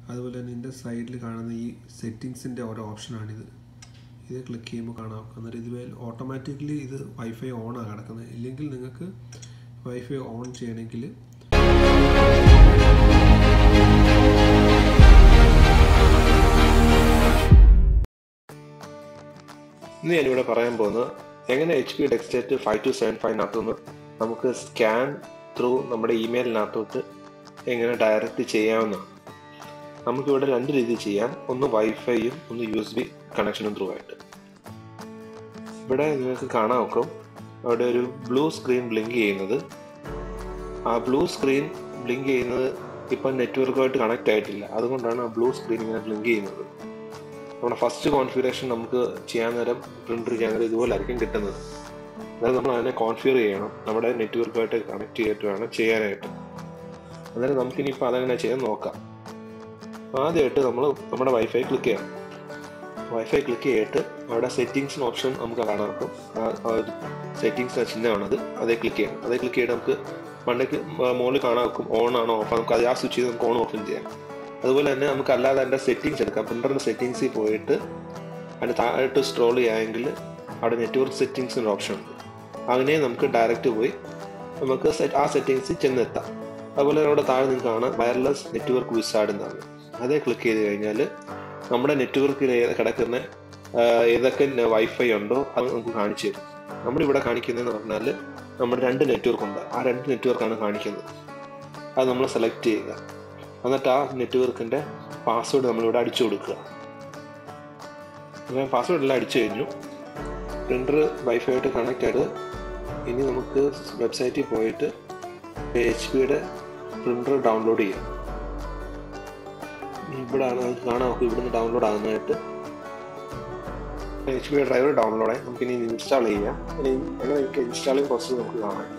അതുപോലെ തന്നെ ഇതിൻ്റെ സൈഡിൽ കാണുന്ന ഈ സെറ്റിങ്സിൻ്റെ ഓരോ ഓപ്ഷനാണിത് ഇത് ക്ലിക്ക് ചെയ്യുമ്പോൾ കാണാം അന്നേരം ഇത് ഓട്ടോമാറ്റിക്കലി ഇത് വൈഫൈ ഓൺ ആണ് കിടക്കുന്നത് ഇല്ലെങ്കിൽ നിങ്ങൾക്ക് വൈഫൈ ഓൺ ചെയ്യണമെങ്കിൽ ഇന്ന് ഞാനിവിടെ പറയാൻ പോകുന്നത് എങ്ങനെ H P deskjet five two seven ഫൈവിനകത്തുനിന്ന് നമുക്ക് സ്കാൻ ത്രൂ നമ്മുടെ ഇമെയിലിനകത്തോട്ട് എങ്ങനെ ഡയറക്റ്റ് ചെയ്യാമെന്നാണ് നമുക്കിവിടെ രണ്ട് രീതിയിൽ ചെയ്യാം ഒന്ന് വൈഫൈയും ഒന്ന് യു എസ് ബി കണക്ഷനും ത്രൂ ആയിട്ട് ഇവിടെ നിങ്ങൾക്ക് കാണാൻ നോക്കും അവിടെ ഒരു ബ്ലൂ സ്ക്രീൻ ബ്ലിങ്ക് ചെയ്യുന്നത് ആ ബ്ലൂ സ്ക്രീൻ ബ്ലിങ്ക് ചെയ്യുന്നത് ഇപ്പം നെറ്റ്വർക്കുമായിട്ട് കണക്റ്റ് ആയിട്ടില്ല അതുകൊണ്ടാണ് ആ ബ്ലൂ സ്ക്രീൻ ഇങ്ങനെ ബ്ലിങ്ക് ചെയ്യുന്നത് നമ്മുടെ ഫസ്റ്റ് കോൺഫിഗറേഷൻ നമുക്ക് ചെയ്യാൻ നേരം പ്രിന്റർ ചെയ്യാൻ നേരം ഇതുപോലെ ആയിരിക്കും കിട്ടുന്നത് അതായത് നമ്മൾ അതിനെ കോൺഫിഗർ ചെയ്യണം നമ്മുടെ നെറ്റ്വർക്കുമായിട്ട് കണക്ട് ചെയ്തിട്ട് വേണം ചെയ്യാനായിട്ട് അന്നേരം നമുക്കിനിയിപ്പോൾ അതെങ്ങനെ ചെയ്യാൻ നോക്കാം ആദ്യമായിട്ട് നമ്മൾ നമ്മുടെ വൈഫൈ ക്ലിക്ക് ചെയ്യണം വൈഫൈ ക്ലിക്ക് ചെയ്തിട്ട് അവിടെ സെറ്റിങ്സിന് ഓപ്ഷൻ നമുക്ക് കാണാൻ നോക്കും സെറ്റിങ്സ് ചിഹ്നമാണത് അതേ ക്ലിക്ക് ചെയ്യണം അതേ ക്ലിക്ക് ചെയ്തിട്ട് നമുക്ക് മണ്ടയ്ക്ക് മുകളിൽ കാണാൻ നോക്കും ഓൺ ആണോ ഓഫ് നമുക്ക് അത് ആ സ്വിച്ച് ചെയ്ത് നമുക്ക് ഓൺ ഓഫും ചെയ്യാം അതുപോലെ തന്നെ നമുക്ക് അല്ലാതെ അതിൻ്റെ സെറ്റിങ്സ് എടുക്കാം പ്രിൻ്ററിൻ്റെ സെറ്റിങ്സിൽ പോയിട്ട് അതിന് താഴോട്ട് സ്ക്രോൾ ചെയ്യാമെങ്കിൽ അവിടെ നെറ്റ്വർക്ക് സെറ്റിങ്സിൻ്റെ ഓപ്ഷൻ ഉണ്ട് അങ്ങനെ നമുക്ക് ഡയറക്റ്റ് പോയി നമുക്ക് ആ സെറ്റിങ്സിൽ ചെന്നെത്താം അതുപോലെ അവിടെ താഴെ നിങ്ങൾക്ക് കാണാം വയർലെസ് നെറ്റ്വർക്ക് വിസാർഡ് എന്നാണ് അതേ ക്ലിക്ക് ചെയ്ത് കഴിഞ്ഞാൽ നമ്മുടെ നെറ്റ്വർക്കിൽ കിടക്കുന്ന ഏതൊക്കെ വൈഫൈ ഉണ്ടോ അത് നമുക്ക് കാണിച്ചു തരും നമ്മളിവിടെ കാണിക്കുന്നതെന്ന് പറഞ്ഞാൽ നമ്മുടെ രണ്ട് നെറ്റ്വർക്ക് ഉണ്ട് ആ രണ്ട് നെറ്റ്വർക്കാണ് കാണിക്കുന്നത് അത് നമ്മൾ സെലക്ട് ചെയ്യുക എന്നിട്ട് ആ നെറ്റ്വർക്കിൻ്റെ പാസ്വേഡ് നമ്മളിവിടെ അടിച്ചു കൊടുക്കുക അങ്ങനെ പാസ്വേഡ് എല്ലാം അടിച്ചു കഴിഞ്ഞു പ്രിൻ്റർ വൈഫൈ ആയിട്ട് കണക്ട് ആയിട്ട് ഇനി നമുക്ക് വെബ്സൈറ്റിൽ പോയിട്ട് എച്ച് പിയുടെ പ്രിൻ്റർ ഡൗൺലോഡ് ചെയ്യാം ഇവിടെയാണ് നമുക്ക് കാണാം നമുക്ക് ഇവിടുന്ന് ഡൗൺലോഡ് ആകുന്നതായിട്ട് എച്ച് പിയുടെ ഡ്രൈവർ ഡൗൺലോഡ് ആയി നമുക്ക് ഇനി ഇൻസ്റ്റാൾ ചെയ്യാം ഇനി എങ്ങനെ നമുക്ക് ഇൻസ്റ്റാളിങ് പ്രോസസ്സ് നമുക്ക് കാണാം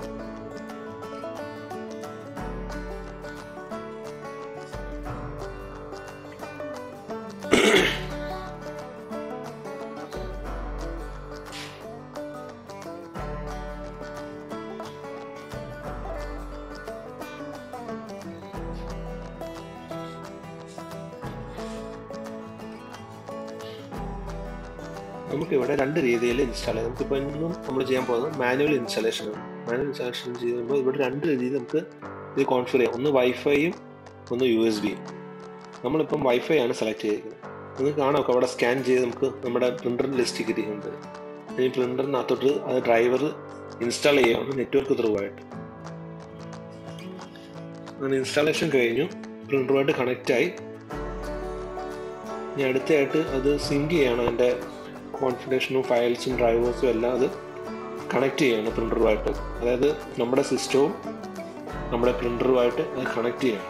നമുക്കിവിടെ രണ്ട് രീതിയിൽ ഇൻസ്റ്റാൾ ചെയ്യാം നമുക്കിപ്പോൾ ഇന്നും നമ്മൾ ചെയ്യാൻ പോകുന്നത് മാനുവൽ ഇൻസ്റ്റാളേഷനാണ് മാനുവൽ ഇൻസ്റ്റാളേഷൻ ചെയ്യുമ്പോൾ ഇവിടെ രണ്ട് രീതിയിൽ നമുക്ക് ഇത് കോൺഫിഗർ ചെയ്യാം ഒന്ന് വൈഫൈയും ഒന്ന് യു എസ് ബിയും നമ്മളിപ്പം വൈഫൈ ആണ് സെലക്ട് ചെയ്തിരിക്കുന്നത് നിങ്ങൾക്ക് കാണാം അവിടെ സ്കാൻ ചെയ്ത് നമുക്ക് നമ്മുടെ പ്രിൻ്ററിൻ്റെ ലിസ്റ്റ് കിട്ടിയിട്ടുണ്ട് ഈ പ്രിൻ്ററിനകത്തോട്ട് അത് ഡ്രൈവർ ഇൻസ്റ്റാൾ ചെയ്യാം നെറ്റ്വർക്ക് ത്രൂ ആയിട്ട് അങ്ങനെ ഇൻസ്റ്റാളേഷൻ കഴിഞ്ഞു പ്രിൻ്ററുമായിട്ട് കണക്റ്റ് ആയി ഇനി അടുത്തായിട്ട് അത് സിങ്ക് ചെയ്യണം അതിൻ്റെ കോൺഫിഗറേഷനും ഫയൽസും ഡ്രൈവേഴ്സും എല്ലാം അത് കണക്ട് ചെയ്യണം പ്രിൻ്ററുമായിട്ട് അതായത് നമ്മുടെ സിസ്റ്റവും നമ്മുടെ പ്രിൻ്ററുമായിട്ട് അത് കണക്ട് ചെയ്യണം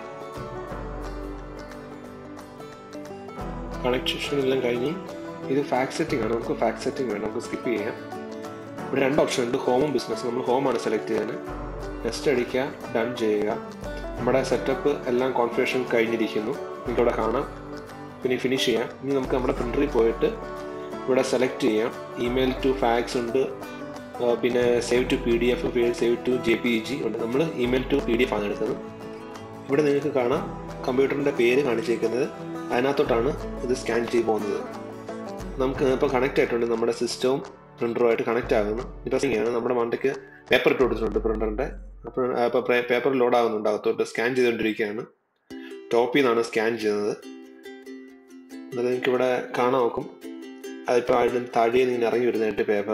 കണക്ഷൻ എല്ലാം കഴിഞ്ഞ് ഇത് ഫാക്സ് സെറ്റിംഗ് ആണ് നമുക്ക് ഫാക്സ് സെറ്റിംഗ് വേണം നമുക്ക് സ്കിപ്പ് ചെയ്യാം ഇവിടെ രണ്ട് ഓപ്ഷൻ ഉണ്ട് ഹോമും ബിസിനസ് നമ്മൾ ഹോമാണ് സെലക്ട് ചെയ്യാൻ നെക്സ്റ്റ് അടിക്കുക ഡൺ ചെയ്യുക നമ്മുടെ സെറ്റപ്പ് എല്ലാം കോൺഫിഗറേഷൻ കഴിഞ്ഞിരിക്കുന്നു നിങ്ങൾക്ക് ഇവിടെ കാണാം പിന്നെ ഫിനിഷ് ചെയ്യാം ഇനി നമുക്ക് നമ്മുടെ പ്രിൻ്ററിൽ പോയിട്ട് ഇവിടെ സെലക്ട് ചെയ്യാം ഇമെയിൽ ടു ഫാക്സ് ഉണ്ട് പിന്നെ save to P D F save to J P G ഉണ്ട് നമ്മൾ email to P D F ആണ് എടുക്കുന്നത് ഇവിടെ നിങ്ങൾക്ക് കാണാം കമ്പ്യൂട്ടറിൻ്റെ പേര് കാണിച്ചേക്കുന്നത് അതിനകത്തോട്ടാണ് ഇത് സ്കാൻ ചെയ്ത് പോകുന്നത് നമുക്ക് ഇപ്പോൾ കണക്റ്റ് ആയിട്ടുണ്ട് നമ്മുടെ സിസ്റ്റവും പ്രിൻ്ററുമായിട്ട് കണക്റ്റ് ആകുന്നു ഇൻട്രസ്റ്റിംഗ് ആണ് നമ്മുടെ മണ്ടയ്ക്ക് പേപ്പർ ഇട്ട് കൊടുത്തിട്ടുണ്ട് പ്രിൻ്ററിൻ്റെ അപ്പോൾ ഇപ്പോൾ പേപ്പർ ലോഡ് ആകുന്നുണ്ട് അകത്തോട്ട് സ്കാൻ ചെയ്തുകൊണ്ടിരിക്കുകയാണ് ടോപ്പിൽ നിന്നാണ് സ്കാൻ ചെയ്യുന്നത് എന്നിട്ട് നിങ്ങൾക്ക് ഇവിടെ കാണാൻ നോക്കും അതിപ്പോൾ അതിന് താഴെ നിന്ന് ഇറങ്ങി വരുന്നതായിട്ട് പേപ്പർ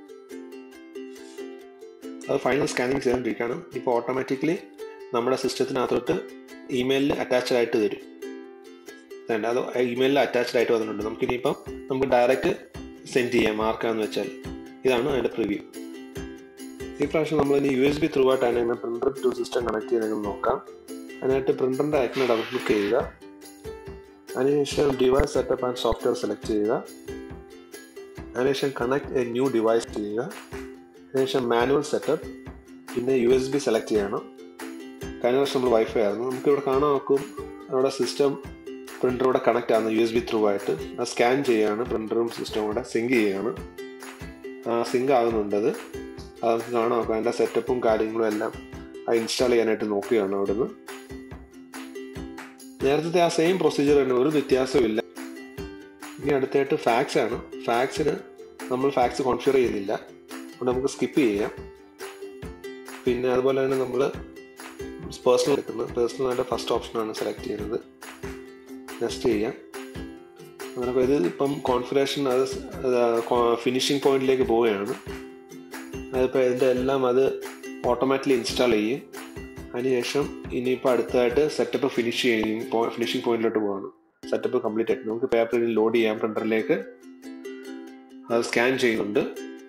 അത് ഫൈനൽ സ്കാനിങ് ചെയ്തുകൊണ്ടിരിക്കുകയാണ് ഇപ്പോൾ ഓട്ടോമാറ്റിക്കലി നമ്മുടെ സിസ്റ്റത്തിനകത്തോട്ട് ഇമെയിലിൽ അറ്റാച്ച്ഡ് ആയിട്ട് തരും വേണ്ട അത് ഇമെയിലിൽ അറ്റാച്ച്ഡ് ആയിട്ട് വന്നിട്ടുണ്ട് നമുക്കിനിയിപ്പം നമുക്ക് ഡയറക്റ്റ് സെൻഡ് ചെയ്യാം ആർക്കാന്ന് വെച്ചാൽ ഇതാണ് അതിൻ്റെ പ്രിവ്യൂ ഈ പ്രാവശ്യം നമ്മൾ ഇനി യു എസ് ബി ത്രൂ ആയിട്ടാണ് ഇങ്ങനെ പ്രിൻ്റർ ടു സിസ്റ്റം കണക്ട് ചെയ്യുന്നത് നോക്കാം അതിനായിട്ട് പ്രിൻ്ററിൻ്റെ ഐക്കനെ ഡബിൾ ക്ലിക്ക് ചെയ്യുക അതിനുശേഷം device setup and software select ചെയ്യുക അതിനുശേഷം കണക്ട് എ ന്യൂ ഡിവൈസ് ചെയ്യുക അതിനുശേഷം മാനുവൽ സെറ്റപ്പ് പിന്നെ യു എസ് ബി സെലക്ട് ചെയ്യണം കഴിഞ്ഞ വർഷം നമ്മൾ വൈഫൈ ആയിരുന്നു നമുക്ക് ഇവിടെ കാണാൻ നോക്കും നമ്മുടെ സിസ്റ്റം പ്രിൻ്ററൂടെ കണക്ട് ആകുന്നു യു എസ് ബി ത്രൂ ആയിട്ട് അത് സ്കാൻ ചെയ്യുകയാണ് പ്രിൻ്ററും സിസ്റ്റവും കൂടെ സിങ്ക് ചെയ്യുകയാണ് സിങ്ക് ആകുന്നുണ്ട് അത് അത് കാണാൻ നോക്കാം അതിൻ്റെ സെറ്റപ്പും കാര്യങ്ങളും എല്ലാം അത് ഇൻസ്റ്റാൾ ചെയ്യാനായിട്ട് നോക്കുകയാണ് അവിടുന്ന് നേരത്തെ ആ സെയിം പ്രൊസീജിയർ തന്നെ ഒരു വ്യത്യാസവും ഇല്ല ഇനി അടുത്തായിട്ട് ഫാക്സ് ആണ് ഫാക്സിന് നമ്മൾ ഫാക്സ് കോൺഫിഗർ ചെയ്യുന്നില്ല അതുകൊണ്ട് നമുക്ക് സ്കിപ്പ് ചെയ്യാം പിന്നെ അതുപോലെ തന്നെ നമ്മൾ പേഴ്സണൽ എടുക്കുന്നത് പേഴ്സണലായിട്ട് ഫസ്റ്റ് ഓപ്ഷനാണ് സെലക്ട് ചെയ്യുന്നത് നെക്സ്റ്റ് ചെയ്യാം അങ്ങനെ ഇത് ഇപ്പം കോൺഫിഗറേഷൻ അത് ഫിനിഷിംഗ് പോയിന്റിലേക്ക് പോവുകയാണ് അതിപ്പോൾ ഇതിൻ്റെ എല്ലാം അത് ഓട്ടോമാറ്റിക്കലി ഇൻസ്റ്റാൾ ചെയ്യും അതിനുശേഷം ഇനിയിപ്പോൾ അടുത്തതായിട്ട് സെറ്റപ്പ് ഫിനിഷ് ചെയ്യും ഫിനിഷിംഗ് പോയിന്റിലോട്ട് പോവാണ് സെറ്റപ്പ് കംപ്ലീറ്റ് ആയിട്ട് നമുക്ക് പേപ്പർ ലോഡ് ചെയ്യാം പ്രിന്ററിലേക്ക് അത് സ്കാൻ ചെയ്യുന്നുണ്ട്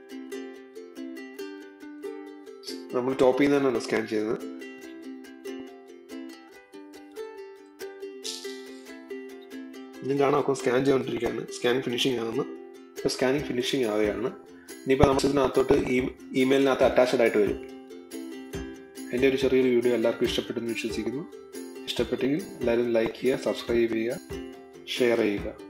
നമ്മൾ ടോപ്പിൽ നിന്ന് തന്നെയാണ് സ്കാൻ ചെയ്യുന്നത് ഇതും കാണാം ഒക്കെ സ്കാൻ ചെയ്തുകൊണ്ടിരിക്കുകയാണ് സ്കാനിങ് ഫിനിഷിംഗ് ആകുന്നു ഇപ്പോൾ സ്കാനിങ് ഫിനിഷിംഗ് ആവുകയാണ് ഇനിയിപ്പോൾ നമുക്ക് ഇതിനകത്തോട്ട് ഈ ഇമെയിലിനകത്ത് അറ്റാച്ച്ഡ് ആയിട്ട് വരും എൻ്റെ ഒരു ചെറിയൊരു വീഡിയോ എല്ലാവർക്കും ഇഷ്ടപ്പെട്ടെന്ന് വിശ്വസിക്കുന്നു ഇഷ്ടപ്പെട്ടെങ്കിൽ എല്ലാവരും ലൈക്ക് ചെയ്യുക സബ്സ്ക്രൈബ് ചെയ്യുക ഷെയർ ചെയ്യുക